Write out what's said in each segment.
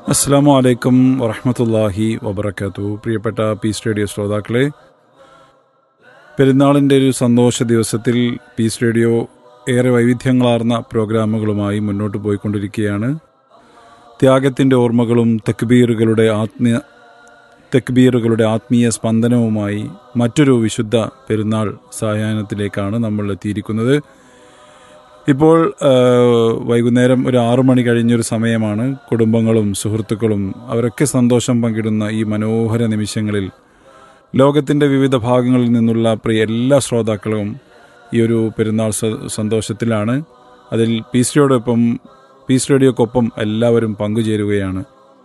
അസ്സാം വലൈക്കും വറഹമത്തല്ലാഹി വബർക്കാത്തു പ്രിയപ്പെട്ട പീസ് റേഡിയോ ശ്രോതാക്കളെ പെരുന്നാളിൻ്റെ ഒരു സന്തോഷ ദിവസത്തിൽ പീസ് റേഡിയോ ഏറെ വൈവിധ്യങ്ങളാർന്ന പ്രോഗ്രാമുകളുമായി മുന്നോട്ട് പോയിക്കൊണ്ടിരിക്കുകയാണ് ത്യാഗത്തിൻ്റെ ഓർമ്മകളും തെക്ബീറുകളുടെ ആത്മീയ തെക്ബീറുകളുടെ ആത്മീയ സ്പന്ദനവുമായി മറ്റൊരു വിശുദ്ധ പെരുന്നാൾ സായാഹ്നത്തിലേക്കാണ് നമ്മൾ എത്തിയിരിക്കുന്നത് ഇപ്പോൾ ആ, വൈകുന്നേരം ഒരു ആറു മണി കഴിഞ്ഞൊരു സമയമാണ് കുടുംബങ്ങളും സുഹൃത്തുക്കളും അവരൊക്കെ സന്തോഷം പങ്കിടുന്ന ഈ മനോഹര നിമിഷങ്ങളിൽ ലോകത്തിൻ്റെ വിവിധ ഭാഗങ്ങളിൽ നിന്നുള്ള പ്രിയ എല്ലാ ശ്രോതാക്കളും ഈ ഒരു പെരുന്നാൾ സ- സന്തോഷത്തിലാണ് അതിൽ പീസ് റേഡിയോടൊപ്പം പീസ് റേഡിയോക്കൊപ്പം എല്ലാവരും പങ്കുചേരുകയാണ്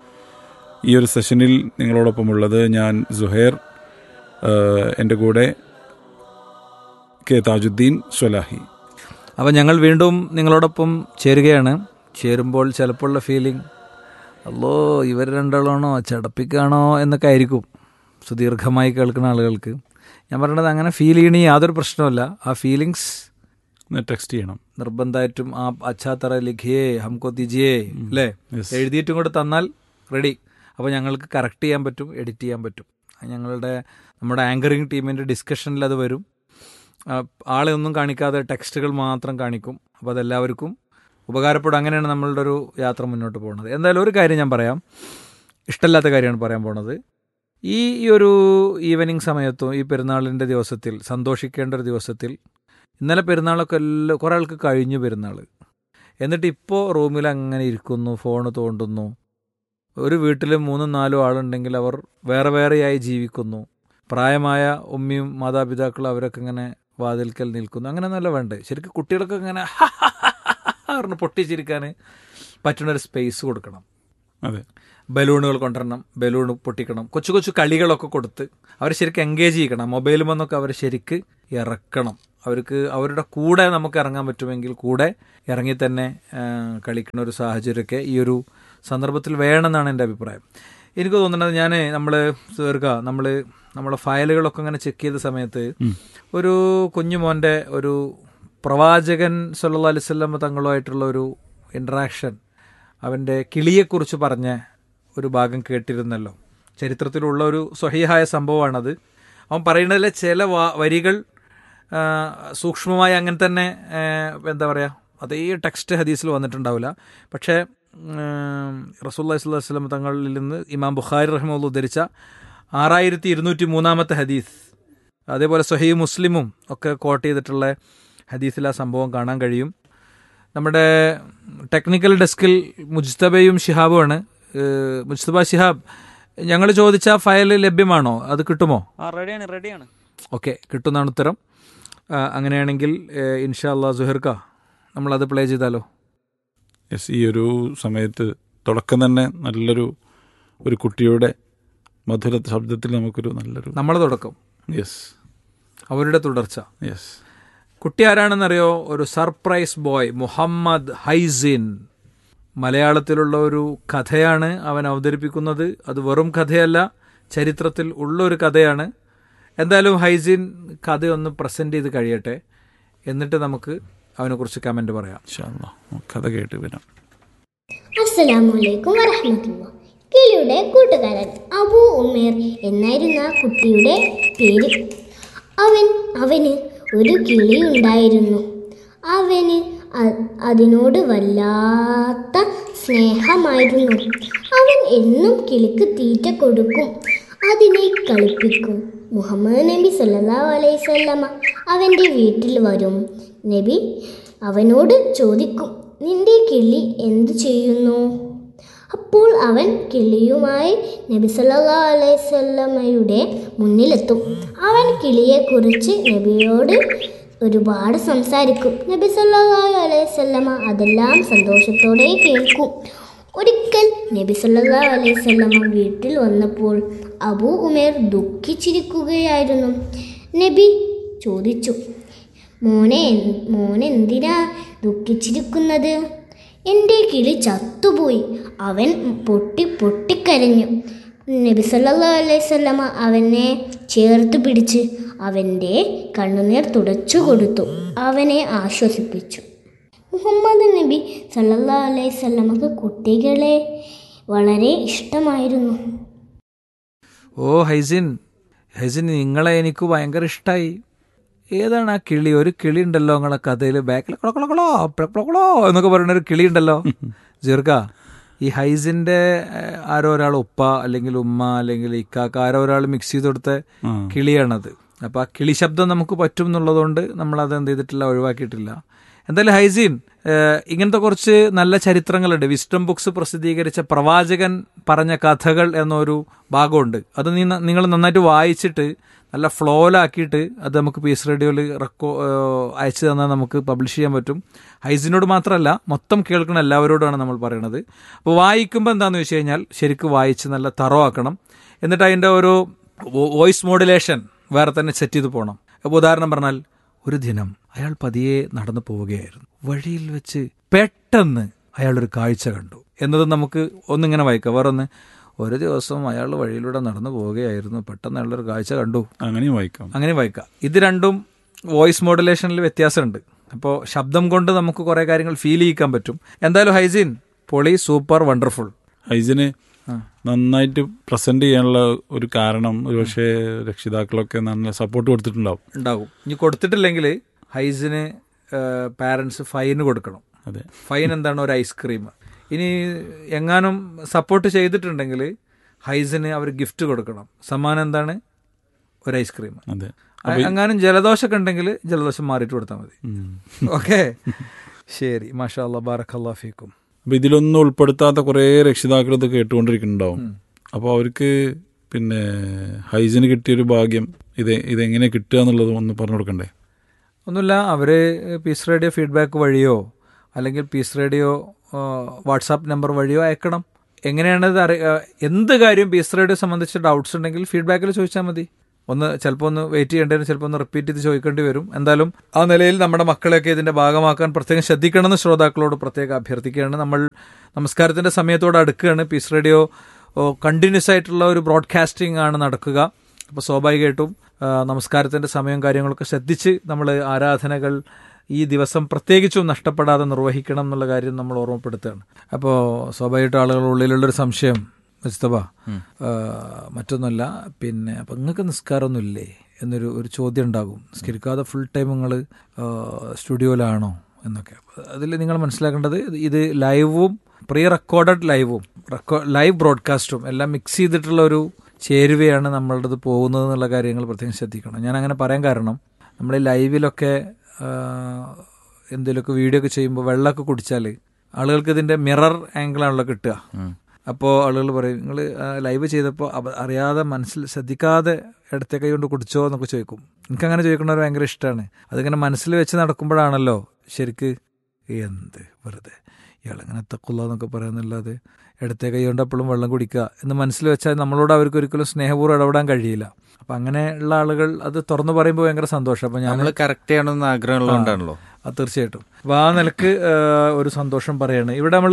ഈ ഒരു സെഷനിൽ നിങ്ങളോടൊപ്പമുള്ളത് ഞാൻ സുഹൈർ ആ, എൻ്റെ കൂടെ കെ താജുദ്ദീൻ സ്വലാഹി അപ്പോൾ ഞങ്ങൾ വീണ്ടും നിങ്ങളോടൊപ്പം ചേരുകയാണ് ചേരുമ്പോൾ ചിലപ്പോഴുള്ള ഫീലിംഗ് അല്ലോ ഇവർ രണ്ടാളാണോ ചടപ്പിക്കാണോ എന്നൊക്കെ ആയിരിക്കും സുദീർഘമായി കേൾക്കുന്ന ആളുകൾക്ക് ഞാൻ പറയണത് അങ്ങനെ ഫീൽ ചെയ്യണേ യാതൊരു പ്രശ്നമല്ല ആ ഫീലിങ്സ് ടെക്സ്റ്റ് ചെയ്യണം നിർബന്ധമായിട്ടും ആ അച്ഛാ തറ ലിഖിയേ ഹംകോ തിജിയേ അല്ലേ Yes. എഴുതിയിട്ടും കൂടെ തന്നാൽ റെഡി അപ്പോൾ ഞങ്ങൾക്ക് കറക്റ്റ് ചെയ്യാൻ പറ്റും എഡിറ്റ് ചെയ്യാൻ പറ്റും അത് ഞങ്ങളുടെ നമ്മുടെ ആങ്കറിങ് ടീമിൻ്റെ ഡിസ്കഷനിൽ അത് വരും ആ, ആളെ ഒന്നും കാണിക്കാതെ ടെക്സ്റ്റുകൾ മാത്രം കാണിക്കും അപ്പോൾ അതെല്ലാവർക്കും ഉപകാരപ്പെടും അങ്ങനെയാണ് നമ്മളുടെ ഒരു യാത്ര മുന്നോട്ട് പോകുന്നത് എന്തായാലും ഒരു കാര്യം ഞാൻ പറയാം ഇഷ്ടമില്ലാത്ത കാര്യമാണ് പറയാൻ പോണത് ഈ ഈ ഒരു ഈവനിങ് സമയത്തും ഈ പെരുന്നാളിൻ്റെ ദിവസത്തിൽ സന്തോഷിക്കേണ്ട ഒരു ദിവസത്തിൽ ഇന്നലെ പെരുന്നാളൊക്കെ എല്ലാം കുറേ ആൾക്ക് കഴിഞ്ഞു പെരുന്നാൾ എന്നിട്ട് ഇപ്പോൾ റൂമിൽ അങ്ങനെ ഇരിക്കുന്നു ഫോൺ തോണ്ടുന്നു ഒരു വീട്ടിൽ മൂന്നും നാലും ആളുണ്ടെങ്കിൽ അവർ വേറെ വേറെയായി ജീവിക്കുന്നു പ്രായമായ ഉമ്മയും മാതാപിതാക്കളും അവരൊക്കെ ഇങ്ങനെ വാതിൽക്കൽ നിൽക്കുന്നു അങ്ങനെ നല്ല വേണ്ടേ ശരിക്കും കുട്ടികൾക്ക് ഇങ്ങനെ പറഞ്ഞ് പൊട്ടിച്ചിരിക്കാൻ പറ്റുന്ന ഒരു സ്പേസ് കൊടുക്കണം അതെ ബലൂണുകൾ കൊണ്ടുവരണം ബലൂൺ പൊട്ടിക്കണം കൊച്ചു കൊച്ചു കളികളൊക്കെ കൊടുത്ത് അവരെ ശരിക്കും എൻഗേജ് ചെയ്യിക്കണം മൊബൈൽ വന്നൊക്കെ അവരെ ശരിക്ക് ഇറക്കണം അവർക്ക് അവരുടെ കൂടെ നമുക്ക് ഇറങ്ങാൻ പറ്റുമെങ്കിൽ കൂടെ ഇറങ്ങി തന്നെ ആ, കളിക്കുന്ന ഒരു സാഹചര്യമൊക്കെ ഈ ഒരു സന്ദർഭത്തിൽ വേണമെന്നാണ് എൻ്റെ അഭിപ്രായം എനിക്ക് തോന്നുന്നത് ഞാൻ നമ്മൾ തീർക്ക നമ്മൾ നമ്മളെ ഫയലുകളൊക്കെ ഇങ്ങനെ ചെക്ക് ചെയ്ത സമയത്ത് ഒരു കുഞ്ഞുമോൻ്റെ ഒരു പ്രവാചകൻ സല്ലല്ലാഹു അലൈഹി വസല്ലം തങ്ങളുമായിട്ടുള്ള ഒരു ഇൻട്രാക്ഷൻ അവൻ്റെ കിളിയെക്കുറിച്ച് പറഞ്ഞ ഒരു ഭാഗം കേട്ടിരുന്നല്ലോ ചരിത്രത്തിലുള്ള ഒരു സ്വഹീഹായ സംഭവമാണത് അവൻ പറയുന്നതിലെ ചില വാ- വരികൾ ആ, സൂക്ഷ്മമായി അങ്ങനെ തന്നെ ആ, എന്താ പറയുക അതേ ടെക്സ്റ്റ് ഹദീസിൽ വന്നിട്ടുണ്ടാവില്ല പക്ഷേ റസൂല്ലാ സ്വല്ലല്ലാഹു അലൈഹി വസല്ലം തങ്ങളിൽ നിന്ന് ഇമാം ബുഖാരി റഹ്മുള്ള ഉദ്ധരിച്ച ആറായിരത്തി ഇരുന്നൂറ്റി മൂന്നാമത്തെ ഹദീസ് അതേപോലെ സൊഹീ മുസ്ലിമും ഒക്കെ കോട്ട് ചെയ്തിട്ടുള്ള ഹദീസിൽ ആ സംഭവം കാണാൻ കഴിയും നമ്മുടെ ടെക്നിക്കൽ ഡെസ്കിൽ മുജ്തബയും ഷിഹാബുമാണ് ഏഹ് മുജ്തബ ഷിഹാബ് ഞങ്ങൾ ചോദിച്ച ഫയൽ ലഭ്യമാണോ അത് കിട്ടുമോ ആ റെഡിയാണ് റെഡിയാണ് ഓക്കെ കിട്ടുന്നതാണ് ഉത്തരം ആ, അങ്ങനെയാണെങ്കിൽ ഏഹ് ഇൻഷാ അല്ലാ സുഹർക്ക നമ്മളത് പ്ലേ ചെയ്താലോ യെസ് ഈ ഒരു സമയത്ത് തുടക്കം തന്നെ നല്ലൊരു ഒരു കുട്ടിയുടെ മധുര ശബ്ദത്തിൽ നമുക്കൊരു നല്ലൊരു നമ്മളെ തുടക്കം യെസ് അവരുടെ തുടർച്ച യെസ് കുട്ടി ആരാണെന്നറിയോ ഒരു സർപ്രൈസ് ബോയ് മുഹമ്മദ് ഹൈസിൻ മലയാളത്തിലുള്ള ഒരു കഥയാണ് അവൻ അവതരിപ്പിക്കുന്നത് അത് വെറും കഥയല്ല ചരിത്രത്തിൽ ഉള്ള ഒരു കഥയാണ് എന്തായാലും ഹൈസിൻ കഥയൊന്ന് പ്രസൻറ്റ് ചെയ്ത് കഴിയട്ടെ എന്നിട്ട് നമുക്ക് അവനെക്കുറിച്ച് കമൻറ്റ് പറയാം ഇൻഷാല്ലാ കഥ കേട്ട് വരാം അസ്സലാമലൈക്കും വറഹമത്തുള്ള കിളിയുടെ കൂട്ടുകാരൻ അബു ഉമേർ എന്നായിരുന്നു ആ കുട്ടിയുടെ പേര് അവൻ അവന് ഒരു കിളി ഉണ്ടായിരുന്നു അവന് അ- അതിനോട് വല്ലാത്ത സ്നേഹമായിരുന്നു അവൻ എന്നും കിളിക്ക് തീറ്റ കൊടുക്കും അതിനെ കളിപ്പിക്കും മുഹമ്മദ് നബി സല്ലല്ലാഹു അലൈഹി വസല്ലമ അവൻ്റെ വീട്ടിൽ വരും നബി അവനോട് ചോദിക്കും നിന്റെ കിളി എന്തു ചെയ്യുന്നു അപ്പോൾ അവൻ കിളിയുമായി നബി സല്ലല്ലാഹു അലൈഹി വസല്ലമയുടെ മുന്നിലെത്തും അവൻ കിളിയെക്കുറിച്ച് നബിയോട് ഒരുപാട് സംസാരിക്കും നബി സല്ലല്ലാഹു അലൈഹി വസല്ലമ അതെല്ലാം സന്തോഷത്തോടെ കേൾക്കും ഒരിക്കൽ നബി സല്ലല്ലാഹു അലൈഹി വസല്ലമ വീട്ടിൽ വന്നപ്പോൾ അബൂ ഉമേർ ദുഃഖിച്ചിരിക്കുകയായിരുന്നു നബി ചോദിച്ചു മോനെ മോനെ എന്തിനാ ദുഃഖിച്ചിരിക്കുന്നത് എൻ്റെ കിളി ചത്തുപോയി അവൻ പൊട്ടി പൊട്ടിക്കരഞ്ഞു നബി സല്ലല്ലാഹു അലൈഹി വസല്ലമ അവനെ ചേർത്ത് പിടിച്ച് അവൻ്റെ കണ്ണുനീർ തുടച്ചു കൊടുത്തു അവനെ ആശ്വസിപ്പിച്ചു മുഹമ്മദ് നബി സല്ലല്ലാഹു അലൈഹി വസല്ലമക്ക് കുട്ടികളെ വളരെ ഇഷ്ടമായിരുന്നു ഓ ഹൈസിൻ ഹൈസിൻ നിങ്ങളെ എനിക്ക് ഭയങ്കര ഇഷ്ടമായി ഏതാണ് ആ കിളി ഒരു കിളി ഉണ്ടല്ലോ നിങ്ങളെ കഥയിൽ ബാക്കിൽ കൊളക്കൊളോ കൊളോ എന്നൊക്കെ പറയുന്ന ഒരു കിളി ഉണ്ടല്ലോ ജീർക്ക ഈ ഹൈസിന്റെ ഏഹ്, ആരോ ഒരാൾ ഉപ്പ അല്ലെങ്കിൽ ഉമ്മ അല്ലെങ്കിൽ ഇക്കാക്ക ആരോ ഒരാൾ മിക്സ് ചെയ്ത് കൊടുത്ത ആ. കിളിയാണത് അപ്പോൾ ആ കിളി ശബ്ദം നമുക്ക് പറ്റും എന്നുള്ളതുകൊണ്ട് നമ്മളത് എന്ത് ചെയ്തിട്ടില്ല ഒഴിവാക്കിയിട്ടില്ല എന്തായാലും ഹൈസീൻ ഏഹ്, ഇങ്ങനത്തെ കുറച്ച് നല്ല ചരിത്രങ്ങളുണ്ട് വിസ്ഡം ബുക്സ് പ്രസിദ്ധീകരിച്ച പ്രവാചകൻ പറഞ്ഞ കഥകൾ എന്നൊരു ഭാഗമുണ്ട് അത് നീ നിങ്ങൾ നന്നായിട്ട് വായിച്ചിട്ട് നല്ല ഫ്ലോയിലാക്കിയിട്ട് അത് നമുക്ക് പീസ് റേഡിയോയിൽ റെക്കോ ഏഹ്, അയച്ചു തന്നാൽ നമുക്ക് പബ്ലിഷ് ചെയ്യാൻ പറ്റും ഹൈസിനോട് മാത്രമല്ല മൊത്തം കേൾക്കുന്ന എല്ലാവരോടാണ് നമ്മൾ പറയണത് അപ്പോൾ വായിക്കുമ്പോൾ എന്താണെന്ന് വെച്ച് കഴിഞ്ഞാൽ ശരിക്കും വായിച്ച് നല്ല തറോ ആക്കണം എന്നിട്ട് അതിൻ്റെ ഒരു വോയിസ് മോഡുലേഷൻ വേറെ തന്നെ സെറ്റ് ചെയ്ത് പോകണം അപ്പോൾ ഉദാഹരണം പറഞ്ഞാൽ ഒരു ദിനം അയാൾ പതിയെ നടന്നു പോവുകയായിരുന്നു വഴിയിൽ വെച്ച് പെട്ടെന്ന് അയാൾ ഒരു കാഴ്ച കണ്ടു എന്നത് നമുക്ക് ഒന്നിങ്ങനെ വായിക്കാം വേറെ ഒന്ന് ഒരു ദിവസം അയാൾ വഴിയിലൂടെ നടന്നു പോവുകയായിരുന്നു പെട്ടെന്ന് അയാളൊരു കാഴ്ച കണ്ടു അങ്ങനെയും വായിക്കാം അങ്ങനെ വായിക്കാം ഇത് രണ്ടും വോയിസ് മോഡുലേഷനിൽ വ്യത്യാസമുണ്ട് അപ്പോൾ ശബ്ദം കൊണ്ട് നമുക്ക് കുറേ കാര്യങ്ങൾ ഫീൽ ചെയ്യിക്കാൻ പറ്റും എന്തായാലും ഹൈജീൻ പൊളി സൂപ്പർ വണ്ടർഫുൾ ഹൈജിന് നന്നായിട്ട് പ്രസന്റ് ചെയ്യാനുള്ള ഒരു കാരണം ഒരുപക്ഷെ രക്ഷിതാക്കളൊക്കെ നല്ല സപ്പോർട്ട് കൊടുത്തിട്ടുണ്ടാവും ഉണ്ടാകും ഇനി കൊടുത്തിട്ടില്ലെങ്കിൽ ഹൈസിന് പാരൻസ് ഫൈന് കൊടുക്കണം അതെ ഫൈൻ എന്താണ് ഒരു ഐസ്ക്രീം ഇനി എങ്ങാനും സപ്പോർട്ട് ചെയ്തിട്ടുണ്ടെങ്കിൽ ഹൈസിന് അവർ ഗിഫ്റ്റ് കൊടുക്കണം സമ്മാനം എന്താണ് ഒരു ഐസ്ക്രീം അതെ എങ്ങാനും ജലദോഷമൊക്കെ ഉണ്ടെങ്കിൽ ജലദോഷം മാറിയിട്ട് കൊടുത്താൽ മതി ഉം. ഓക്കെ ശരി മാഷാ അല്ലാ ബാറക്കല്ലാ ഫീക്കും അപ്പൊ ഇതിലൊന്നും ഉൾപ്പെടുത്താത്ത കുറേ രക്ഷിതാക്കൾ ഇത് കേട്ടുകൊണ്ടിരിക്കുന്നുണ്ടാവും അപ്പോൾ അവർക്ക് പിന്നെ ഹൈജിന് കിട്ടിയൊരു ഭാഗ്യം ഇത് ഇതെങ്ങനെ കിട്ടുക എന്നുള്ളത് ഒന്ന് പറഞ്ഞു കൊടുക്കണ്ടേ ഒന്നുമില്ല അവർ പീസ് റേഡിയോ ഫീഡ്ബാക്ക് വഴിയോ അല്ലെങ്കിൽ പീസ് റേഡിയോ വാട്സാപ്പ് നമ്പർ വഴിയോ അയക്കണം എങ്ങനെയാണ് ഇത് അറി ആ, എന്ത് കാര്യം പീസ് റേഡിയോ സംബന്ധിച്ച് ഡൗട്ട്സ് ഉണ്ടെങ്കിൽ ഫീഡ്ബാക്കിൽ ചോദിച്ചാൽ മതി ഒന്ന് ചിലപ്പോൾ ഒന്ന് വെയിറ്റ് ചെയ്യേണ്ടി വരും ചിലപ്പോൾ ഒന്ന് റിപ്പീറ്റ് ചെയ്ത് ചോദിക്കേണ്ടി വരും എന്തായാലും ആ നിലയിൽ നമ്മുടെ മക്കളെയൊക്കെ ഇതിന്റെ ഭാഗമാക്കാൻ പ്രത്യേകം ശ്രദ്ധിക്കണമെന്ന് ശ്രോതാക്കളോട് പ്രത്യേകം അഭ്യർത്ഥിക്കുകയാണ് നമ്മൾ നമസ്കാരത്തിന്റെ സമയത്തോട് അടുക്കുകയാണ് പീസ് റേഡിയോ കണ്ടിന്യൂസ് ആയിട്ടുള്ള ഒരു ബ്രോഡ്കാസ്റ്റിംഗ് ആണ് നടക്കുക അപ്പോൾ സ്വാഭാവികമായിട്ടും ആ, നമസ്കാരത്തിന്റെ സമയം കാര്യങ്ങളൊക്കെ ശ്രദ്ധിച്ച് നമ്മൾ ആരാധനകൾ ഈ ദിവസം പ്രത്യേകിച്ചും നഷ്ടപ്പെടാതെ നിർവഹിക്കണം എന്നുള്ള കാര്യം നമ്മൾ ഓർമ്മപ്പെടുത്തുകയാണ് അപ്പോൾ സ്വാഭാവികമായിട്ടും ആളുകളുടെ ഉള്ളിലുള്ളൊരു സംശയം മുസ്തഫ ആ, മറ്റൊന്നുമല്ല പിന്നെ അപ്പം നിങ്ങൾക്ക് നിസ്കാരമൊന്നും ഇല്ലേ എന്നൊരു ഒരു ചോദ്യം ഉണ്ടാകും നിസ്കരിക്കാതെ ഫുൾ ടൈം നിങ്ങൾ സ്റ്റുഡിയോയിലാണോ എന്നൊക്കെ അതിൽ നിങ്ങൾ മനസ്സിലാക്കേണ്ടത് ഇത് ലൈവും പ്രീ റെക്കോർഡഡ് ലൈവും ലൈവ് ബ്രോഡ്കാസ്റ്റും എല്ലാം മിക്സ് ചെയ്തിട്ടുള്ള ഒരു ചേരുവയാണ് നമ്മളുടെ പോകുന്നത് എന്നുള്ള കാര്യങ്ങൾ പ്രത്യേകം ശ്രദ്ധിക്കണം ഞാൻ അങ്ങനെ പറയാൻ കാരണം നമ്മൾ ഈ ലൈവിലൊക്കെ എന്തെങ്കിലുമൊക്കെ വീഡിയോ ഒക്കെ ചെയ്യുമ്പോൾ വെള്ളമൊക്കെ കുടിച്ചാൽ ആളുകൾക്ക് ഇതിൻ്റെ മിറർ ആംഗിളാണല്ലോ കിട്ടുക അപ്പോൾ ആളുകൾ പറയും നിങ്ങൾ ലൈവ് ചെയ്തപ്പോൾ അവ- അറിയാതെ മനസ്സിൽ ശ്രദ്ധിക്കാതെ ഇടത്തെ കൈ കൊണ്ട് കുടിച്ചോ എന്നൊക്കെ ചോദിക്കും എനിക്കങ്ങനെ ചോദിക്കുന്നവർ ഭയങ്കര ഇഷ്ടമാണ് അതിങ്ങനെ മനസ്സിൽ വെച്ച് നടക്കുമ്പോഴാണല്ലോ ശരിക്ക് എന്ത് വെറുതെ ഇയാളിങ്ങനെ തക്കുള്ള എന്നൊക്കെ പറയുന്നല്ലാതെ ഇടത്തെ കൈ കൊണ്ട് എപ്പോഴും വെള്ളം കുടിക്കുക എന്ന് മനസ്സിൽ വെച്ചാൽ നമ്മളോട് അവർക്ക് ഒരിക്കലും സ്നേഹപൂർവ്വം ഇടപെടാൻ കഴിയില്ല അപ്പം അങ്ങനെയുള്ള ആളുകൾ അത് തുറന്നു പറയുമ്പോൾ ഭയങ്കര സന്തോഷം അപ്പം ഞാൻ നമ്മൾ കറക്റ്റ് ചെയ്യണമെന്ന് ആഗ്രഹമുള്ളതുകൊണ്ടാണല്ലോ ആ തീർച്ചയായിട്ടും അപ്പോൾ ആ നിലക്ക് ആ, ഒരു സന്തോഷം പറയാണ് ഇവിടെ നമ്മൾ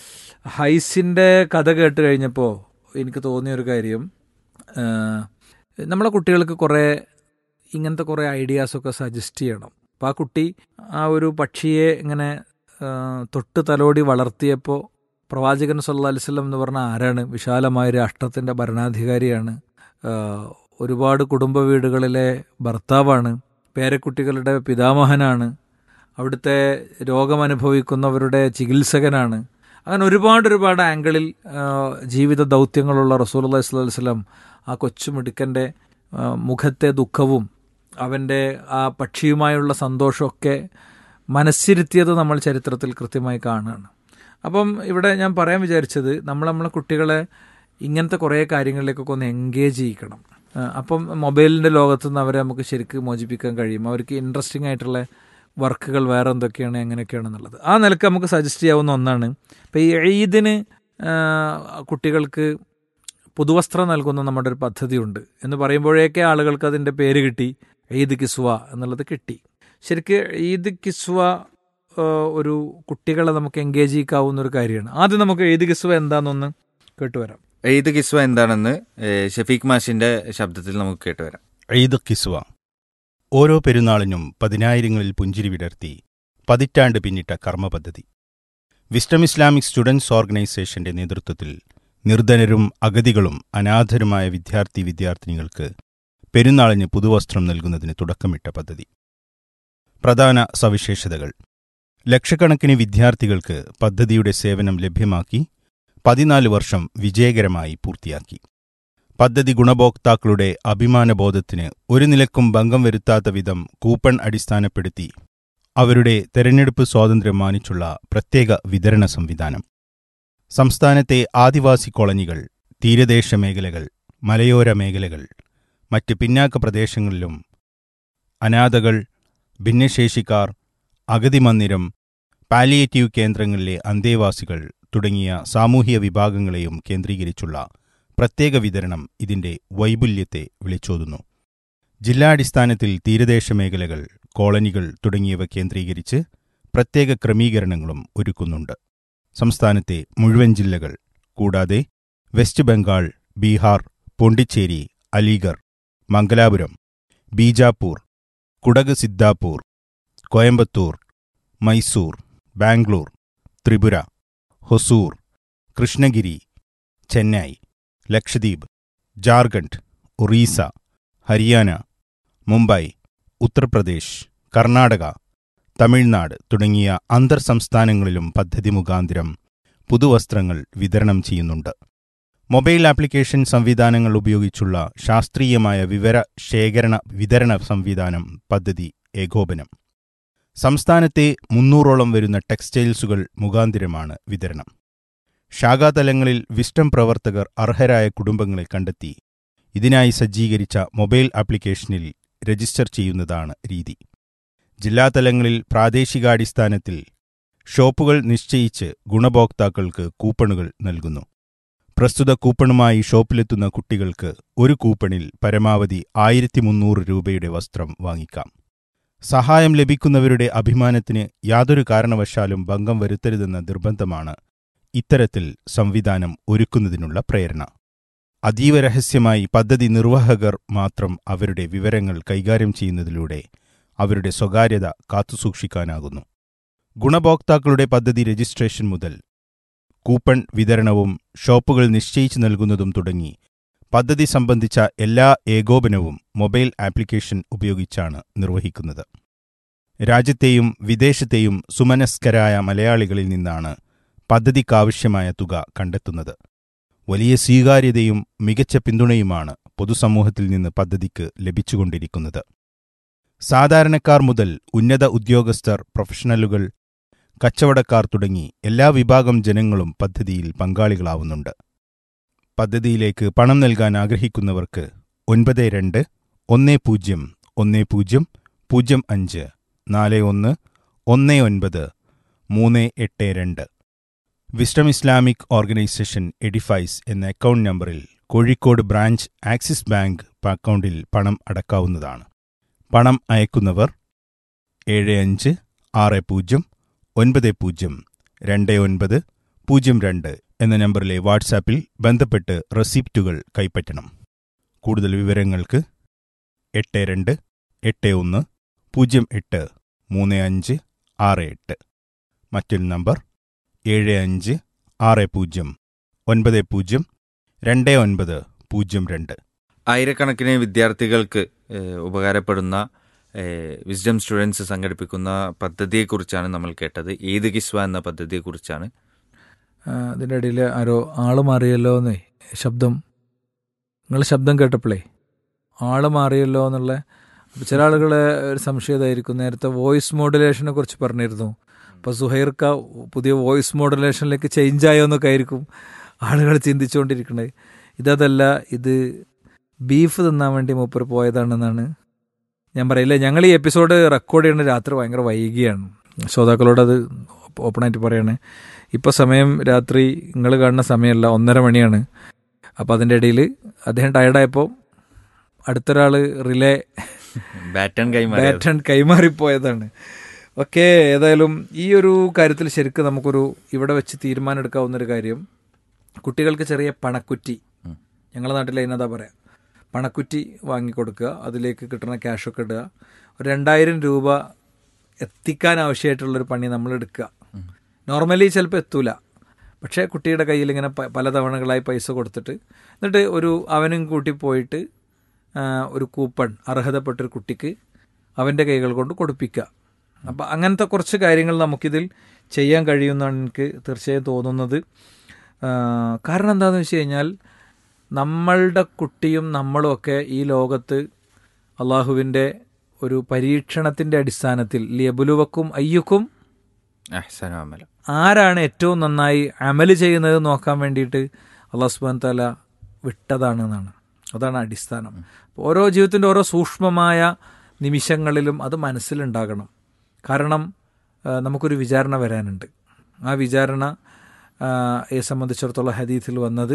ഹൈസിൻ്റെ കഥ കേട്ട് കഴിഞ്ഞപ്പോൾ എനിക്ക് തോന്നിയ ഒരു കാര്യം ആ, നമ്മളെ കുട്ടികൾക്ക് കുറേ ഇങ്ങനത്തെ കുറേ ഐഡിയാസൊക്കെ സജസ്റ്റ് ചെയ്യണം അപ്പോൾ ആ കുട്ടി ആ ഒരു പക്ഷിയെ ഇങ്ങനെ ആ, തൊട്ട് തലോടി വളർത്തിയപ്പോൾ പ്രവാചകൻ സല്ലാ അലിസ്ലം എന്ന് പറഞ്ഞ ആരാണ് വിശാലമായ രാഷ്ട്രത്തിൻ്റെ ഭരണാധികാരിയാണ് ആ, ഒരുപാട് കുടുംബ വീടുകളിലെ ഭർത്താവാണ് പേരക്കുട്ടികളുടെ പിതാമഹനാണ് അവിടുത്തെ രോഗമനുഭവിക്കുന്നവരുടെ ചികിത്സകനാണ് അങ്ങനെ ഒരുപാട് ഒരുപാട് ആംഗിളിൽ ആ, ജീവിത ദൗത്യങ്ങളുള്ള റസൂൽ അള്ളഹി സ്വല്ലി വസ്ലം ആ കൊച്ചുമിടുക്കൻ്റെ ആ, മുഖത്തെ ദുഃഖവും അവൻ്റെ ആ പക്ഷിയുമായുള്ള സന്തോഷമൊക്കെ മനസ്സിരുത്തിയത് നമ്മൾ ചരിത്രത്തിൽ കൃത്യമായി കാണുകയാണ് അപ്പം ഇവിടെ ഞാൻ പറയാൻ വിചാരിച്ചത് നമ്മൾ നമ്മളെ കുട്ടികളെ ഇങ്ങനത്തെ കുറേ കാര്യങ്ങളിലേക്കൊക്കെ ഒന്ന് എൻഗേജ് ചെയ്യിക്കണം ആ, അപ്പം മൊബൈലിൻ്റെ ലോകത്തു നിന്ന് അവരെ നമുക്ക് ശരിക്കും മോചിപ്പിക്കാൻ കഴിയും അവർക്ക് ഇൻട്രസ്റ്റിംഗ് ആയിട്ടുള്ള വർക്കുകൾ വേറെ എന്തൊക്കെയാണ് എങ്ങനെയൊക്കെയാണെന്നുള്ളത് ആ നിലക്ക് നമുക്ക് സജസ്റ്റ് ചെയ്യാവുന്ന ഒന്നാണ് ഇപ്പം ഈ ഈദിന് ആ, കുട്ടികൾക്ക് പുതുവസ്ത്രം നൽകുന്ന നമ്മുടെ ഒരു പദ്ധതിയുണ്ട് എന്ന് പറയുമ്പോഴേക്കേ ആളുകൾക്ക് അതിൻ്റെ പേര് കിട്ടി ഈദ് കിസ്വ എന്നുള്ളത് കിട്ടി ശരിക്ക് ഈദ് കിസ്വ ആ, ഒരു കുട്ടികളെ നമുക്ക് എൻഗേജ് ചെയ്യിക്കാവുന്ന ഒരു കാര്യമാണ് ആദ്യം നമുക്ക് ഈദ് കിസ്വ എന്താണെന്നൊന്ന് കേട്ടുവരാം ഈദ് കിസ്വ എന്താണെന്ന് ഏ, ഷഫീഖ് മാഷിന്റെ ശബ്ദത്തിൽ നമുക്ക് കേട്ടുവരാം ഈദ് കിസ്വ ഓരോ പെരുന്നാളിനും പതിനായിരങ്ങളിൽ പുഞ്ചിരി വിടർത്തി പതിറ്റാണ്ട് പിന്നിട്ട കർമ്മപദ്ധതി വിസ്റ്റം ഇസ്ലാമിക് സ്റ്റുഡൻസ് ഓർഗനൈസേഷന്റെ നേതൃത്വത്തിൽ നിർധനരും അഗതികളും അനാഥരുമായ വിദ്യാർത്ഥി വിദ്യാർത്ഥിനികൾക്ക് പെരുന്നാളിന് പുതുവസ്ത്രം നൽകുന്നതിന് തുടക്കമിട്ട പദ്ധതി പ്രധാന സവിശേഷതകൾ ലക്ഷക്കണക്കിന് വിദ്യാർത്ഥികൾക്ക് പദ്ധതിയുടെ സേവനം ലഭ്യമാക്കി പതിനാല് വർഷം വിജയകരമായി പൂർത്തിയാക്കി പദ്ധതി ഗുണഭോക്താക്കളുടെ അഭിമാനബോധത്തിന് ഒരു നിലക്കും ഭംഗം വരുത്താത്ത വിധം കൂപ്പൺ അടിസ്ഥാനപ്പെടുത്തി അവരുടെ തെരഞ്ഞെടുപ്പ് സ്വാതന്ത്ര്യം മാനിച്ചുള്ള പ്രത്യേക വിതരണ സംവിധാനം സംസ്ഥാനത്തെ ആദിവാസി കോളനികൾ തീരദേശ മേഖലകൾ മലയോര മേഖലകൾ മറ്റ് പിന്നാക്ക പ്രദേശങ്ങളിലും അനാഥകൾ ഭിന്നശേഷിക്കാർ അഗതി മന്ദിരം പാലിയേറ്റീവ് കേന്ദ്രങ്ങളിലെ അന്തേവാസികൾ തുടങ്ങിയ സാമൂഹിക വിഭാഗങ്ങളെയും കേന്ദ്രീകരിച്ചുള്ള പ്രത്യേക വിതരണം ഇതിന്റെ വൈപുല്യത്തെ വിളിച്ചോതുന്നു ജില്ലാടിസ്ഥാനത്തിൽ തീരദേശ മേഖലകൾ കോളനികൾ തുടങ്ങിയവ കേന്ദ്രീകരിച്ച് പ്രത്യേക ക്രമീകരണങ്ങളും ഒരുക്കുന്നുണ്ട് സംസ്ഥാനത്തെ മുഴുവൻ ജില്ലകൾ കൂടാതെ വെസ്റ്റ് ബംഗാൾ ബീഹാർ പോണ്ടിച്ചേരി അലീഗർ മംഗലാപുരം ബീജാപ്പൂർ കുടക് സിദ്ധാപൂർ കോയമ്പത്തൂർ മൈസൂർ ബാംഗ്ലൂർ ത്രിപുര ഹൊസൂർ കൃഷ്ണഗിരി ചെന്നൈ ലക്ഷദ്വീപ് ജാർഖണ്ഡ് ഒറീസ ഹരിയാന മുംബൈ ഉത്തർപ്രദേശ് കർണാടക തമിഴ്നാട് തുടങ്ങിയ അന്തർ സംസ്ഥാനങ്ങളിലും പദ്ധതി മുഖാന്തരം പുതുവസ്ത്രങ്ങൾ വിതരണം ചെയ്യുന്നുണ്ട് മൊബൈൽ ആപ്ലിക്കേഷൻ സംവിധാനങ്ങൾ ഉപയോഗിച്ചുള്ള ശാസ്ത്രീയമായ വിവര ശേഖരണ വിതരണ സംവിധാനം പദ്ധതി ഏകോപനം സംസ്ഥാനത്തെ മുന്നൂറോളം വരുന്ന ടെക്സ്റ്റൈൽസുകൾ മുഖാന്തിരമാണ് വിതരണം ശാഖാതലങ്ങളിൽ വിസ്റ്റം പ്രവർത്തകർ അർഹരായ കുടുംബങ്ങളെ കണ്ടെത്തി ഇതിനായി സജ്ജീകരിച്ച മൊബൈൽ ആപ്ലിക്കേഷനിൽ രജിസ്റ്റർ ചെയ്യുന്നതാണ് രീതി ജില്ലാതലങ്ങളിൽ പ്രാദേശികാടിസ്ഥാനത്തിൽ ഷോപ്പുകൾ നിശ്ചയിച്ച് ഗുണഭോക്താക്കൾക്ക് കൂപ്പണുകൾ നൽകുന്നു പ്രസ്തുത കൂപ്പണുമായി ഷോപ്പിലെത്തുന്ന കുട്ടികൾക്ക് ഒരു കൂപ്പണിൽ പരമാവധി ആയിരത്തി മുന്നൂറ് രൂപയുടെ വസ്ത്രം വാങ്ങിക്കാം സഹായം ലഭിക്കുന്നവരുടെ അഭിമാനത്തിന് യാതൊരു കാരണവശാലും ഭംഗം വരുത്തരുതെന്ന നിർബന്ധമാണ് ഇത്തരത്തിൽ സംവിധാനം ഒരുക്കുന്നതിനുള്ള പ്രേരണ അതീവ രഹസ്യമായി പദ്ധതി നിർവാഹകർ മാത്രം അവരുടെ വിവരങ്ങൾ കൈകാര്യം ചെയ്യുന്നതിലൂടെ അവരുടെ സ്വകാര്യത കാത്തുസൂക്ഷിക്കാനാകുന്നു ഗുണഭോക്താക്കളുടെ പദ്ധതി രജിസ്ട്രേഷൻ മുതൽ കൂപ്പൺ വിതരണവും ഷോപ്പുകൾ നിശ്ചയിച്ചു നൽകുന്നതും തുടങ്ങി പദ്ധതി സംബന്ധിച്ച എല്ലാ ഏകോപനവും മൊബൈൽ ആപ്ലിക്കേഷൻ ഉപയോഗിച്ചാണ് നിർവഹിക്കുന്നത് രാജ്യത്തെയും വിദേശത്തെയും സുമനസ്കരായ മലയാളികളിൽ നിന്നാണ് പദ്ധതിക്കാവശ്യമായ തുക കണ്ടെത്തുന്നത് വലിയ സ്വീകാര്യതയും മികച്ച പിന്തുണയുമാണ് പൊതുസമൂഹത്തിൽ നിന്ന് പദ്ധതിക്ക് ലഭിച്ചുകൊണ്ടിരിക്കുന്നത് സാധാരണക്കാർ മുതൽ ഉന്നത ഉദ്യോഗസ്ഥർ പ്രൊഫഷണലുകൾ കച്ചവടക്കാർ തുടങ്ങി എല്ലാ വിഭാഗം ജനങ്ങളും പദ്ധതിയിൽ പങ്കാളികളാവുന്നുണ്ട് പദ്ധതിയിലേക്ക് പണം നൽകാൻ ആഗ്രഹിക്കുന്നവർക്ക് ഒൻപത് രണ്ട് ഒന്ന് പൂജ്യം ഒന്ന് പൂജ്യം പൂജ്യം അഞ്ച് നാല് ഒന്ന് ഒന്ന് ഒൻപത് മൂന്ന് എട്ട് രണ്ട് വിസ്റ്റം ഇസ്ലാമിക് ഓർഗനൈസേഷൻ എഡിഫൈസ് എന്ന അക്കൗണ്ട് നമ്പറിൽ കോഴിക്കോട് ബ്രാഞ്ച് ആക്സിസ് ബാങ്ക് അക്കൗണ്ടിൽ പണം അടക്കാവുന്നതാണ് പണം അയക്കുന്നവർ ഏഴ് അഞ്ച് ആറ് പൂജ്യം ഒൻപത് പൂജ്യം രണ്ട് ഒൻപത് പൂജ്യം രണ്ട് എന്ന നമ്പറിലെ വാട്സാപ്പിൽ ബന്ധപ്പെട്ട് റെസിപ്റ്റുകൾ കൈപ്പറ്റണം കൂടുതൽ വിവരങ്ങൾക്ക് എട്ട് രണ്ട് എട്ട് ഒന്ന് പൂജ്യം എട്ട് മൂന്ന് അഞ്ച് ആറ് എട്ട് മറ്റൊരു നമ്പർ ഏഴ് അഞ്ച് ആറ് പൂജ്യം ഒൻപത് പൂജ്യം രണ്ട് ഒൻപത് പൂജ്യം രണ്ട് ആയിരക്കണക്കിന് വിദ്യാർത്ഥികൾക്ക് ഏഹ്, ഉപകാരപ്പെടുന്ന ഏഹ്, വിസ്ഡം സ്റ്റുഡൻസ് സംഘടിപ്പിക്കുന്ന പദ്ധതിയെക്കുറിച്ചാണ് നമ്മൾ കേട്ടത് ഏത് കിസ്വ എന്ന പദ്ധതിയെക്കുറിച്ചാണ് ആ, അതിൻ്റെ ഇടയിൽ ആരോ ആള് മാറിയല്ലോ എന്നേ ശബ്ദം നിങ്ങൾ ശബ്ദം കേട്ടപ്പോഴേ ആള് മാറിയല്ലോ എന്നുള്ള അപ്പോൾ ചില ആളുകളെ ഒരു സംശയം ഇതായിരിക്കും നേരത്തെ വോയിസ് മോഡുലേഷനെ കുറിച്ച് പറഞ്ഞിരുന്നു അപ്പോൾ സുഹൈർക്ക പുതിയ വോയിസ് മോഡുലേഷനിലേക്ക് ചേഞ്ച് ആയോ എന്നൊക്കെ ആയിരിക്കും ആളുകൾ ചിന്തിച്ചുകൊണ്ടിരിക്കുന്നത് ഇതല്ല ഇത് ബീഫ് തിന്നാൻ വേണ്ടി മൂപ്പർ പോയതാണെന്നാണ് ഞാൻ പറയില്ല ഞങ്ങൾ ഈ എപ്പിസോഡ് റെക്കോർഡ് ചെയ്യുന്ന രാത്രി ഭയങ്കര വൈകിയാണ് ശ്രോതാക്കളോട് അത് ഓപ്പണായിട്ട് പറയണേ ഇപ്പോൾ സമയം രാത്രി നിങ്ങൾ കാണുന്ന സമയമല്ല ഒന്നര മണിയാണ് അപ്പോൾ അതിൻ്റെ ഇടയിൽ അദ്ദേഹം ടയർഡായപ്പോൾ അടുത്തൊരാൾ റിലേ ബാറ്റൺ കൈമാറി ബാറ്റൺ കൈമാറിപ്പോയതാണ് ഓക്കെ ഏതായാലും ഈ ഒരു കാര്യത്തിൽ ശരിക്കും നമുക്കൊരു ഇവിടെ വെച്ച് തീരുമാനം എടുക്കാവുന്ന ഒരു കാര്യം കുട്ടികൾക്ക് ചെറിയ പണക്കുറ്റി ഞങ്ങളുടെ നാട്ടിൽ അതിനതാ പറയാം പണക്കുറ്റി വാങ്ങിക്കൊടുക്കുക അതിലേക്ക് കിട്ടുന്ന ക്യാഷൊക്കെ ഇടുക ഒരു രണ്ടായിരം രൂപ എത്തിക്കാൻ ആവശ്യമായിട്ടുള്ളൊരു പണി നമ്മൾ എടുക്കുക നോർമലി ചിലപ്പോൾ എത്തൂല പക്ഷേ കുട്ടിയുടെ കയ്യിൽ ഇങ്ങനെ പ- പല തവണകളായി പൈസ കൊടുത്തിട്ട് എന്നിട്ട് ഒരു അവനും കൂട്ടി പോയിട്ട് ആ, ഒരു കൂപ്പൺ അർഹതപ്പെട്ടൊരു കുട്ടിക്ക് അവൻ്റെ കൈകൾ കൊണ്ട് കൊടുപ്പിക്കുക അപ്പം അങ്ങനത്തെ കുറച്ച് കാര്യങ്ങൾ നമുക്കിതിൽ ചെയ്യാൻ കഴിയുമെന്നാണ് എനിക്ക് തീർച്ചയായും തോന്നുന്നത് ആ, കാരണം എന്താണെന്ന് വെച്ച് കഴിഞ്ഞാൽ നമ്മളുടെ കുട്ടിയും നമ്മളും ഒക്കെ ഈ ലോകത്ത് അള്ളാഹുവിൻ്റെ ഒരു പരീക്ഷണത്തിൻ്റെ അടിസ്ഥാനത്തിൽ ലിയബുലുവക്കും അയ്യുക്കും അഹ്സനു അമല ആരാണ് ഏറ്റവും നന്നായി അമല് ചെയ്യുന്നത് നോക്കാൻ വേണ്ടിയിട്ട് അള്ളാഹു സുബാൻ താല വിട്ടതാണ് എന്നാണ് അതാണ് അടിസ്ഥാനം ഓരോ ജീവിതത്തിൻ്റെ ഓരോ സൂക്ഷ്മമായ നിമിഷങ്ങളിലും അത് മനസ്സിലുണ്ടാകണം കാരണം ആ, നമുക്കൊരു വിചാരണ വരാനുണ്ട് ആ വിചാരണ ആ, യെ സംബന്ധിച്ചിടത്തോളം ഹദീത്തിൽ വന്നത്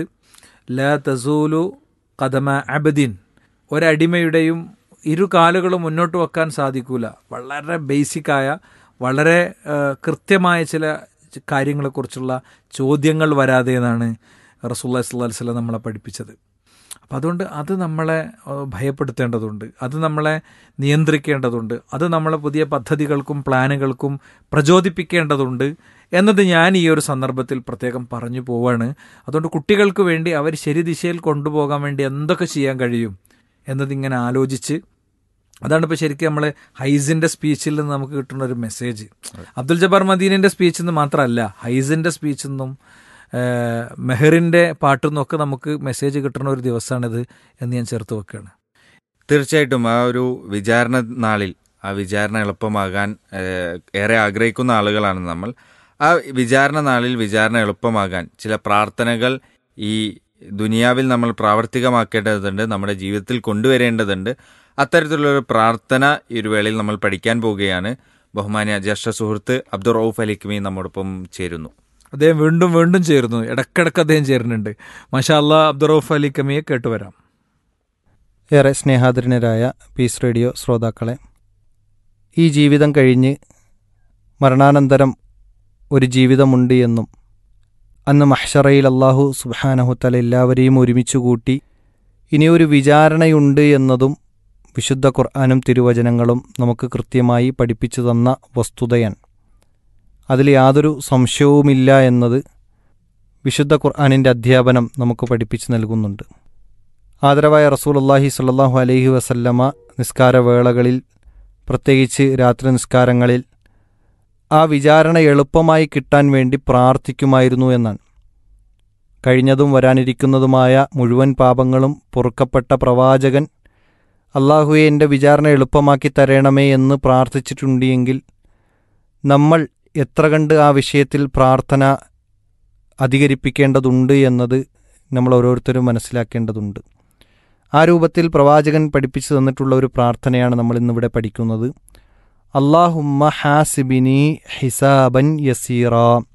ല തസൂലു കദമ അബദിൻ ഒരടിമയുടെയും ഇരു കാലുകളും മുന്നോട്ട് വെക്കാൻ സാധിക്കൂല വളരെ ബേസിക്കായ വളരെ ആ, കൃത്യമായ ചില കാര്യങ്ങളെക്കുറിച്ചുള്ള ചോദ്യങ്ങൾ വരാതെ എന്നാണ് റസൂല്ലാ സ്വല്ലല്ലാഹു അലൈഹി വസല്ലം നമ്മളെ പഠിപ്പിച്ചത് അപ്പം അതുകൊണ്ട് അത് നമ്മളെ ആ, ഭയപ്പെടുത്തേണ്ടതുണ്ട് അത് നമ്മളെ നിയന്ത്രിക്കേണ്ടതുണ്ട് അത് നമ്മളെ പുതിയ പദ്ധതികൾക്കും പ്ലാനുകൾക്കും പ്രചോദിപ്പിക്കേണ്ടതുണ്ട് എന്നത് ഞാൻ ഈ ഒരു സന്ദർഭത്തിൽ പ്രത്യേകം പറഞ്ഞു പോവാണ് അതുകൊണ്ട് കുട്ടികൾക്ക് വേണ്ടി അവർ ശരി ദിശയിൽ കൊണ്ടുപോകാൻ വേണ്ടി എന്തൊക്കെ ചെയ്യാൻ കഴിയും എന്നതിങ്ങനെ ആലോചിച്ച് അതാണ് ഇപ്പോൾ ശരിക്കും നമ്മൾ ഹൈസിൻ്റെ സ്പീച്ചിൽ നിന്ന് നമുക്ക് കിട്ടുന്ന ഒരു മെസ്സേജ് അബ്ദുൽ ജബ്ബാർ മദീനിൻ്റെ സ്പീച്ചിൽ നിന്ന് മാത്രമല്ല ഹൈസിൻ്റെ സ്പീച്ചിൽ നിന്നും ഏഹ്, മെഹറിൻ്റെ പാട്ടിൽ നിന്നൊക്കെ നമുക്ക് മെസ്സേജ് കിട്ടുന്ന ഒരു ദിവസമാണിത് എന്ന് ഞാൻ ചേർത്ത് വെക്കുകയാണ് തീർച്ചയായിട്ടും ആ ഒരു വിചാരണ നാളിൽ ആ വിചാരണ എളുപ്പമാകാൻ ഏഹ്, ഏറെ ആഗ്രഹിക്കുന്ന ആളുകളാണ് നമ്മൾ ആ വിചാരണ നാളിൽ വിചാരണ എളുപ്പമാകാൻ ചില പ്രാർത്ഥനകൾ ഈ ദുനിയാവിൽ നമ്മൾ പ്രാവർത്തികമാക്കേണ്ടതുണ്ട് നമ്മുടെ ജീവിതത്തിൽ കൊണ്ടുവരേണ്ടതുണ്ട് അത്തരത്തിലുള്ളൊരു പ്രാർത്ഥന ഈ ഒരു വേളയിൽ നമ്മൾ പഠിക്കാൻ പോവുകയാണ് ബഹുമാന്യ ജ്യേഷ്ഠ സുഹൃത്ത് അബ്ദുൾ റൌഫ് അലിക്മി നമ്മോടൊപ്പം ചേരുന്നു അദ്ദേഹം വീണ്ടും വീണ്ടും ചേരുന്നു ഇടക്കിടക്ക് അദ്ദേഹം ചേരുന്നുണ്ട് മാഷാ അല്ലാ അബ്ദുറൌഫ് അലി കമിയെ കേട്ടുവരാം ഏറെ സ്നേഹാദരനരായ പീസ് റേഡിയോ ശ്രോതാക്കളെ ഈ ജീവിതം കഴിഞ്ഞ് മരണാനന്തരം ഒരു ജീവിതമുണ്ട് എന്നും അന്ന് മഹ്ഷറയിൽ അള്ളാഹു സുബാനഹുത്തല എല്ലാവരെയും ഒരുമിച്ച് കൂട്ടി ഇനിയൊരു വിചാരണയുണ്ട് എന്നതും വിശുദ്ധ ഖുർആാനും തിരുവചനങ്ങളും നമുക്ക് കൃത്യമായി പഠിപ്പിച്ചു തന്ന വസ്തുതയാണ് അതിൽ യാതൊരു സംശയവുമില്ല എന്നത് വിശുദ്ധ ഖുർആാനിൻ്റെ അധ്യാപനം നമുക്ക് പഠിപ്പിച്ചു നൽകുന്നുണ്ട് ആദരവായ റസൂലുള്ളാഹി സ്വല്ലല്ലാഹു അലൈഹി വസല്ലമ നിസ്കാരവേളകളിൽ പ്രത്യേകിച്ച് രാത്രി നിസ്കാരങ്ങളിൽ ആ വിചാരണ എളുപ്പമായി കിട്ടാൻ വേണ്ടി പ്രാർത്ഥിക്കുമായിരുന്നു എന്നാണ് കഴിഞ്ഞതും വരാനിരിക്കുന്നതുമായ മുഴുവൻ പാപങ്ങളും പൊറുക്കപ്പെട്ട പ്രവാചകൻ അള്ളാഹുവെ എൻ്റെ വിചാരണ എളുപ്പമാക്കി തരണമേ എന്ന് പ്രാർത്ഥിച്ചിട്ടുണ്ടെങ്കിൽ നമ്മൾ എത്ര കണ്ട് ആ വിഷയത്തിൽ പ്രാർത്ഥന അധികരിപ്പിക്കേണ്ടതുണ്ട് എന്നത് നമ്മൾ ഓരോരുത്തരും മനസ്സിലാക്കേണ്ടതുണ്ട് ആ രൂപത്തിൽ പ്രവാചകൻ പഠിപ്പിച്ചു തന്നിട്ടുള്ള ഒരു പ്രാർത്ഥനയാണ് നമ്മൾ ഇന്നിവിടെ പഠിക്കുന്നത് അള്ളാഹുമ്മ ഹാസിബിനി ഹിസാബൻ യസീറ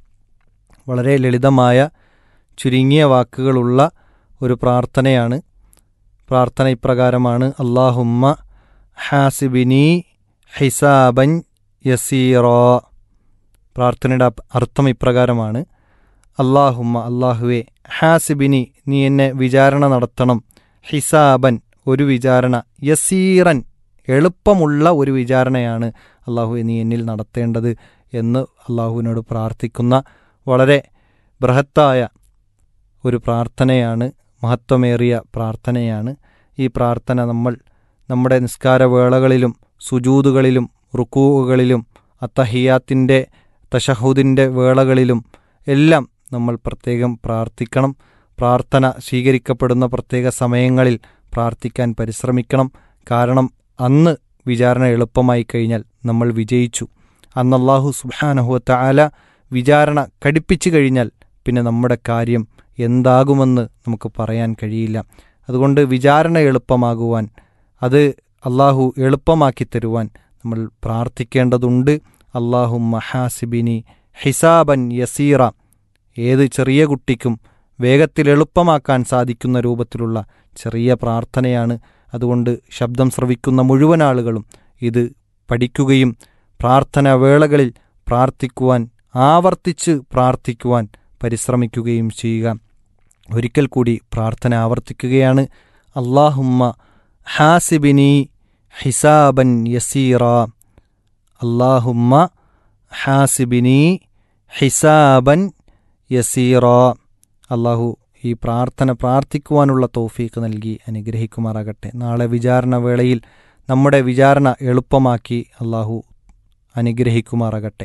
വളരെ ലളിതമായ ചുരുങ്ങിയ വാക്കുകളുള്ള ഒരു പ്രാർത്ഥനയാണ് പ്രാർത്ഥന ഇപ്രകാരമാണ് അള്ളാഹുമ്മ ഹാസിബിനി ഹിസാബൻ യസീറ പ്രാർത്ഥനയുടെ അപ്- അർത്ഥം ഇപ്രകാരമാണ് അള്ളാഹുമ്മ അള്ളാഹുവെ ഹാസിബിനി നീ എന്നെ വിചാരണ നടത്തണം ഹിസാബൻ ഒരു വിചാരണ യസീറൻ എളുപ്പമുള്ള ഒരു വിചാരണയാണ് അള്ളാഹു നീ എന്നിൽ നടത്തേണ്ടത് എന്ന് അള്ളാഹുവിനോട് പ്രാർത്ഥിക്കുന്ന വളരെ ബൃഹത്തായ ഒരു പ്രാർത്ഥനയാണ് മഹത്വമേറിയ പ്രാർത്ഥനയാണ് ഈ പ്രാർത്ഥന നമ്മൾ നമ്മുടെ നിസ്കാരവേളകളിലും സുജൂതുകളിലും റുക്കൂകളിലും അത്തഹിയാത്തിൻ്റെ തഷഹൂദിൻ്റെ വേളകളിലും എല്ലാം നമ്മൾ പ്രത്യേകം പ്രാർത്ഥിക്കണം പ്രാർത്ഥന സ്വീകരിക്കപ്പെടുന്ന പ്രത്യേക സമയങ്ങളിൽ പ്രാർത്ഥിക്കാൻ പരിശ്രമിക്കണം കാരണം അന്ന് വിചാരണ എളുപ്പമായി കഴിഞ്ഞാൽ നമ്മൾ വിജയിച്ചു അന്ന് അള്ളാഹു സുബാനഹുവത്ത ആല വിചാരണ കടുപ്പിച്ചു കഴിഞ്ഞാൽ പിന്നെ നമ്മുടെ കാര്യം എന്താകുമെന്ന് നമുക്ക് പറയാൻ കഴിയില്ല അതുകൊണ്ട് വിചാരണ എളുപ്പമാകുവാൻ അത് അള്ളാഹു എളുപ്പമാക്കി തരുവാൻ നമ്മൾ പ്രാർത്ഥിക്കേണ്ടതുണ്ട് അള്ളാഹു മഹാസിബിനി ഹിസാബൻ യസീറ ഏത് ചെറിയ കുട്ടിക്കും വേഗത്തിൽ എളുപ്പമാക്കാൻ സാധിക്കുന്ന രൂപത്തിലുള്ള ചെറിയ പ്രാർത്ഥനയാണ് അതുകൊണ്ട് ശബ്ദം ശ്രവിക്കുന്ന മുഴുവൻ ആളുകളും ഇത് പഠിക്കുകയും പ്രാർത്ഥനാ വേളകളിൽ പ്രാർത്ഥിക്കുവാൻ ആവർത്തിച്ച് പ്രാർത്ഥിക്കുവാൻ പരിശ്രമിക്കുകയും ചെയ്യുക ഒരിക്കൽ കൂടി പ്രാർത്ഥന ആവർത്തിക്കുകയാണ് അള്ളാഹുമ്മ ഹാസിബിനി ഹിസാബൻ യസീറ അള്ളാഹുമ്മ ഹാസിബിനി ഹിസാബൻ യസീറ അള്ളാഹു ഈ പ്രാർത്ഥന പ്രാർത്ഥിക്കുവാനുള്ള തോഫീക്ക് നൽകി അനുഗ്രഹിക്കുമാറാകട്ടെ നാളെ വിചാരണ വേളയിൽ നമ്മുടെ വിചാരണ എളുപ്പമാക്കി അള്ളാഹു അനുഗ്രഹിക്കുമാറാകട്ടെ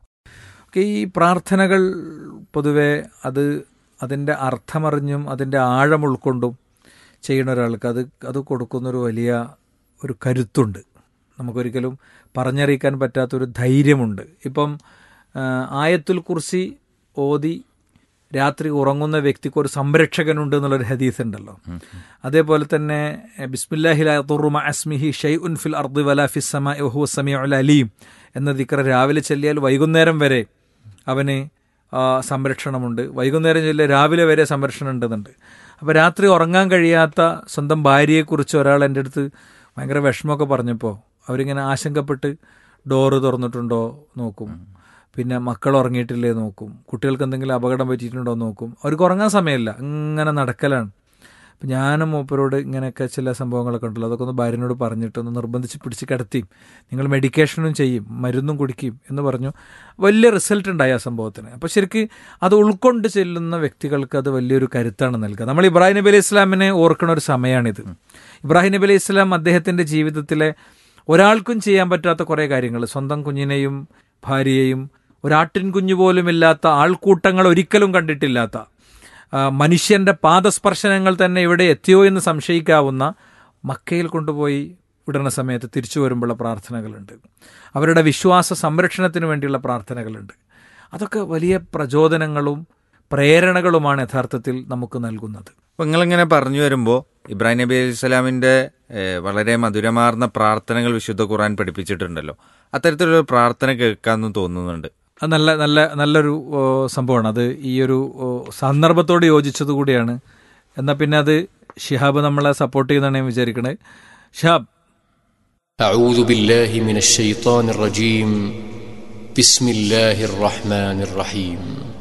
ഒക്കെ ഈ പ്രാർത്ഥനകൾ പൊതുവെ അത് അതിൻ്റെ അർത്ഥമറിഞ്ഞും അതിൻ്റെ ആഴം ഉൾക്കൊണ്ടും ചെയ്യുന്ന ഒരാൾക്ക് അത് അത് കൊടുക്കുന്നൊരു വലിയ ഒരു കരുത്തുണ്ട് നമുക്കൊരിക്കലും പറഞ്ഞറിയിക്കാൻ പറ്റാത്തൊരു ധൈര്യമുണ്ട് ഇപ്പം ആ, ആയത്തുൽ കുർസി ഓതി രാത്രി ഉറങ്ങുന്ന വ്യക്തിക്ക് ഒരു സംരക്ഷകനുണ്ട് എന്നുള്ളൊരു ഹദീസ് ഉണ്ടല്ലോ അതേപോലെ തന്നെ ബിസ്മില്ലാഹിലുറുമ അസ്മിഹി ഷെയ് ഉൻ ഫിൽ അർദ് വല ഫിസ് സമ ഹു സമീഉൽ അലീം എന്ന ദിക്ര രാവിലെ ചൊല്ലിയാൽ വൈകുന്നേരം വരെ അവന് ആ, സംരക്ഷണമുണ്ട് വൈകുന്നേരം ചൊല്ലിയാൽ രാവിലെ വരെ സംരക്ഷണം ഉണ്ടെന്നുണ്ട് അപ്പോൾ രാത്രി ഉറങ്ങാൻ കഴിയാത്ത സ്വന്തം ഭാര്യയെക്കുറിച്ച് ഒരാൾ എൻ്റെ അടുത്ത് ഭയങ്കര വിഷമമൊക്കെ പറഞ്ഞപ്പോൾ അവരിങ്ങനെ ആശങ്കപ്പെട്ട് ഡോറ് തുറന്നിട്ടുണ്ടോ നോക്കും പിന്നെ മക്കൾ ഉറങ്ങിയിട്ടില്ലേ നോക്കും കുട്ടികൾക്ക് എന്തെങ്കിലും അപകടം പറ്റിയിട്ടുണ്ടോ എന്ന് നോക്കും അവർക്ക് ഉറങ്ങാൻ സമയമില്ല ഇങ്ങനെ നടക്കലാണ് അപ്പം ഞാനും മൂപ്പരോട് ഇങ്ങനെയൊക്കെ ചില സംഭവങ്ങളൊക്കെ ഉണ്ടല്ലോ അതൊക്കെ ഒന്ന് ഭാര്യനോട് പറഞ്ഞിട്ട് ഒന്ന് നിർബന്ധിച്ച് പിടിച്ച് കിടത്തിയും നിങ്ങൾ മെഡിക്കേഷനും ചെയ്യും മരുന്നും കുടിക്കും എന്ന് പറഞ്ഞു വലിയ റിസൾട്ട് ഉണ്ടായി ആ സംഭവത്തിന് അപ്പോൾ ശരിക്ക് അത് ഉൾക്കൊണ്ട് ചെല്ലുന്ന വ്യക്തികൾക്ക് അത് വലിയൊരു കരുത്താണ് നൽകുക നമ്മൾ ഇബ്രാഹിം നബി അലൈഹി ഇസ്ലാമിനെ ഓർക്കുന്ന ഒരു സമയമാണിത് ഇബ്രാഹിം നബി അലൈഹി ഇസ്ലാം അദ്ദേഹത്തിൻ്റെ ജീവിതത്തിലെ ഒരാൾക്കും ചെയ്യാൻ പറ്റാത്ത കുറേ കാര്യങ്ങൾ സ്വന്തം കുഞ്ഞിനെയും ഭാര്യയെയും ഒരാട്ടിൻ കുഞ്ഞു പോലും ഇല്ലാത്ത ആൾക്കൂട്ടങ്ങൾ ഒരിക്കലും കണ്ടിട്ടില്ലാത്ത ആ, മനുഷ്യന്റെ പാദസ്പർശനങ്ങൾ തന്നെ ഇവിടെ എത്തിയോ എന്ന് സംശയിക്കാവുന്ന മക്കയിൽ കൊണ്ടുപോയി വിടുന്ന സമയത്ത് തിരിച്ചു വരുമ്പോഴുള്ള പ്രാർത്ഥനകളുണ്ട് അവരുടെ വിശ്വാസ സംരക്ഷണത്തിന് വേണ്ടിയുള്ള പ്രാർത്ഥനകളുണ്ട് അതൊക്കെ വലിയ പ്രചോദനങ്ങളും പ്രേരണകളുമാണ് യഥാർത്ഥത്തിൽ നമുക്ക് നൽകുന്നത് അപ്പൊ നിങ്ങളിങ്ങനെ പറഞ്ഞു വരുമ്പോൾ ഇബ്രാഹിം നബി അലൈഹി സ്വലാമിന്റെ ഏഹ്, വളരെ മധുരമാർന്ന പ്രാർത്ഥനകൾ വിശുദ്ധ ഖുർആൻ പഠിപ്പിച്ചിട്ടുണ്ടല്ലോ അത്തരത്തിലൊരു പ്രാർത്ഥന കേൾക്കാമെന്ന് തോന്നുന്നുണ്ട് അത് നല്ല നല്ല നല്ലൊരു ഓ, സംഭവമാണ് അത് ഈ ഒരു ഓ, സന്ദർഭത്തോട് യോജിച്ചത് കൂടിയാണ് എന്നാൽ പിന്നെ അത് ഷിഹാബ് നമ്മളെ സപ്പോർട്ട് ചെയ്യുന്നതാണ് ഞാൻ വിചാരിക്കണത് ഷിഹാബ് أعوذ بالله من الشيطان الرجيم بسم الله الرحمن الرحيم